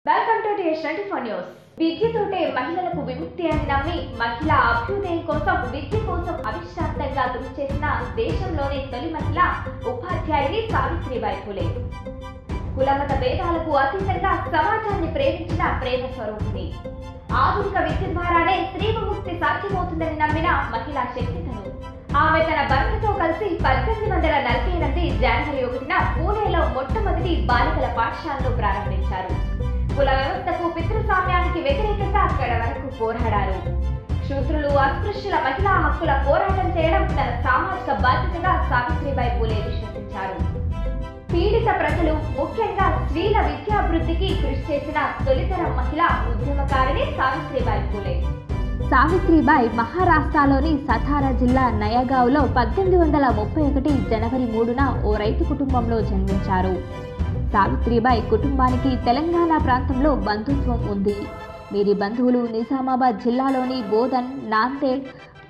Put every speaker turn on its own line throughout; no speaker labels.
welcome to TS twenty four news విద్యతోటే మహిళలకు విముక్తి అని నమ్మి మహిళా అభ్యుదయం కోసం విద్య కోసం అవిశ్రాంతంగా కృషి చేసిన దేశంలోనే తొలి మహిళ ఉపాధ్యాయుని సావిత్రిబాయి ఫులే కులమత భేదాలకు అతీతంగా సమాజాన్ని ప్రేమించిన ప్రేమ స్వరూపిణి ఆధునిక విద్య ద్వారానే స్త్రీ విముక్తి సాధ్యమవుతుందని నమ్మిన మహిళా శక్తితను ఆమె తన భర్తతో కలిసి పద్దెనిమిది వందల నలభై ఎనిమిది జనవరి ఒకటిన పూణేలో మొట్టమొదటి బాలికల పాఠశాలను ప్రారంభించారు కుల వ్యవస్థకు పితృస్వామ్యానికి వ్యతిరేకంగా అక్కడ వరకు పోరాడారు శూద్రులు అస్పృశ్యుల మహిళా హక్కుల పోరాటం చేయడం తన సామాజిక బాధ్యతగా సావిత్రిబాయి పూలే విశ్వసించారు పీడిత ప్రజలు ముఖ్యంగా స్త్రీల విద్యాభివృద్ధికి కృషి చేసిన తొలితరం మహిళ ఉద్యమకారిణి సావిత్రిబాయి పూలే సావిత్రిబాయి మహారాష్ట్రలోని సతారా జిల్లా నయగావ్లో పద్దెనిమిది వందల ముప్పై ఒకటి జనవరి మూడున ఓ రైతు కుటుంబంలో జన్మించారు సావిత్రిబాయి కుటుంబానికి తెలంగాణ ప్రాంతంలో బంధుత్వం ఉంది వీరి బంధువులు నిజామాబాద్ జిల్లాలోని బోధన్ నాందేడ్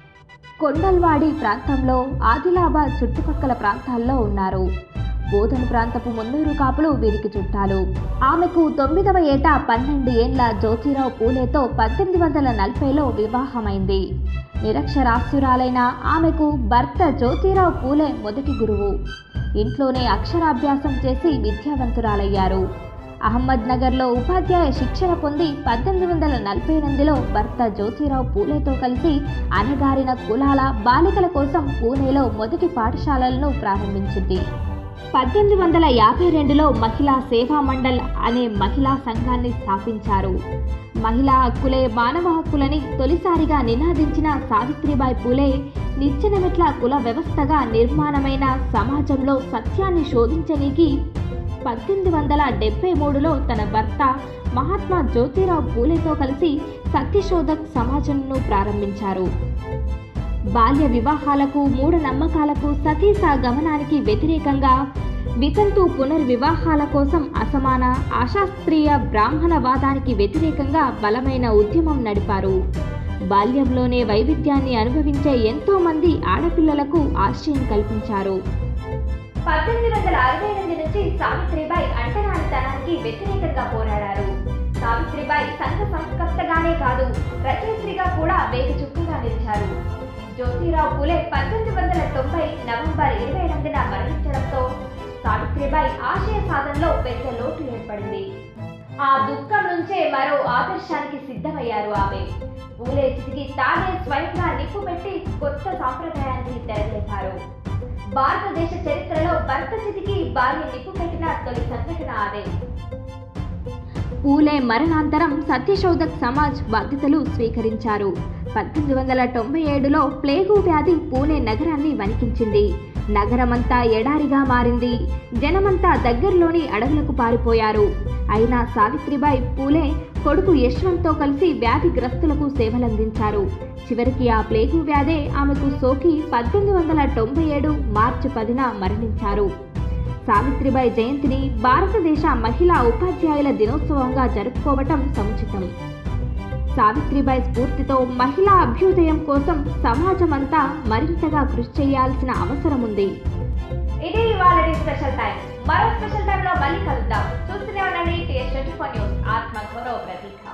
కొండల్వాడి ప్రాంతంలో ఆదిలాబాద్ చుట్టుపక్కల ప్రాంతాల్లో ఉన్నారు బోధన ప్రాంతపు మున్నూరు కాపులు వీరికి చుట్టాలు ఆమెకు తొమ్మిదవ ఏట పన్నెండు ఏండ్ల జ్యోతిరావు పూలేతో పద్దెనిమిది వందల నలభైలో వివాహమైంది నిరక్షరాస్యురాలైన ఆమెకు భర్త జ్యోతిరావు పూలే మొదటి గురువు ఇంట్లోనే అక్షరాభ్యాసం చేసి విద్యావంతురాలయ్యారు అహ్మద్ నగర్లో ఉపాధ్యాయ శిక్షణ పొంది పద్దెనిమిది వందల నలభై ఎనిమిదిలో భర్త జ్యోతిరావు పూలేతో కలిసి అణగారిన కులాల బాలికల కోసం పూణేలో మొదటి పాఠశాలలను ప్రారంభించింది పద్దెనిమిది వందల యాభై రెండులో మహిళా సేవా మండల్ అనే మహిళా సంఘాన్ని స్థాపించారు మహిళా హక్కులే మానవ హక్కులని తొలిసారిగా నినాదించిన సావిత్రిబాయి పూలే నిచ్చెనమెట్ల కుల వ్యవస్థగా నిర్మాణమైన సమాజంలో సత్యాన్ని శోధించనీకి పద్దెనిమిది వందల డెబ్బై మూడులో తన భర్త మహాత్మా జ్యోతిరావు పూలేతో కలిసి సత్యశోధక్ సమాజంను ప్రారంభించారు బాల్య వివాహాలకు మూఢనమ్మకాలకు సతీస గమనానికి వ్యతిరేకంగా వితంతు పునర్వివాహాల కోసం అసమాన అశాస్త్రీయ బ్రాహ్మణవాదానికి వ్యతిరేకంగా బలమైన ఉద్యమం నడిపారు బాల్యంలోనే వైవిధ్యాన్ని అనుభవించే ఎంతో మంది ఆడపిల్లలకు ఆశ్రయం కల్పించారు పద్దెనిమిది వందల అరవై ఎనిమిది నుంచి సావిత్రిబాయి అంటరానితనానికి వ్యతిరేకంగా పోరాడారు సావిత్రిబాయి సంఘ సంస్కర్తగానే కాదు రచయిత్రిగా కూడా వేగ చుక్కగా నిలిచారు జ్యోతిరావు పూలే పద్దెనిమిది వందల తొంభై నవంబర్ ఇరవై ఎనిమిదిన మరణించడంతో సావిత్రిబాయి ఆశయ సాధనలో పెద్ద లోటు ఏర్పడింది ఆ దుఃఖం నుంచే మరో ఆదర్శానికి సిద్ధమయ్యారు ఆమె పూలే చితికి తానే స్వయంగా నిప్పు పెట్టి కొత్త సాంప్రదాయాన్ని తెరలేపారు భారతదేశ చరిత్రలో భర్త చితికి భార్య నిప్పు పెట్టిన తొలి సంఘటన అదే పూలే మరణాంతరం సత్యశోధక్ సమాజ్ బాధ్యతలు స్వీకరించారు పద్దెనిమిది వందల తొంభై ఏడులో ప్లేగు వ్యాధి పూణే నగరాన్ని వణికించింది నగరమంతా ఎడారిగా మారింది జనమంతా దగ్గరలోని అడవులకు పారిపోయారు అయినా సావిత్రిబాయి పూలే కొడుకు యశ్వంత్తో కలిసి వ్యాధిగ్రస్తులకు సేవలందించారు చివరికి ఆ ప్లేగు వ్యాధే ఆమెకు సోకి పద్దెనిమిది వందల తొంభై ఏడు మార్చి పదిన మరణించారు సావిత్రిబాయి జయంతిని భారతదేశ మహిళా ఉపాధ్యాయుల దినోత్సవంగా జరుపుకోవటం సముచితం సావిత్రిబాయి స్ఫూర్తితో మహిళా అభ్యుదయం కోసం సమాజమంతా మరింతగా కృషి చేయాల్సిన అవసరం ఉంది ఇది ఇవాళ స్పెషల్ టైం మరో స్పెషల్ టైంలో మళ్ళీ కలుద్దాం చూస్తూనే ఉండండి టీఎస్ ట్వంటీ ఫోర్ న్యూస్ ఆత్మ గౌరవ ప్రతీక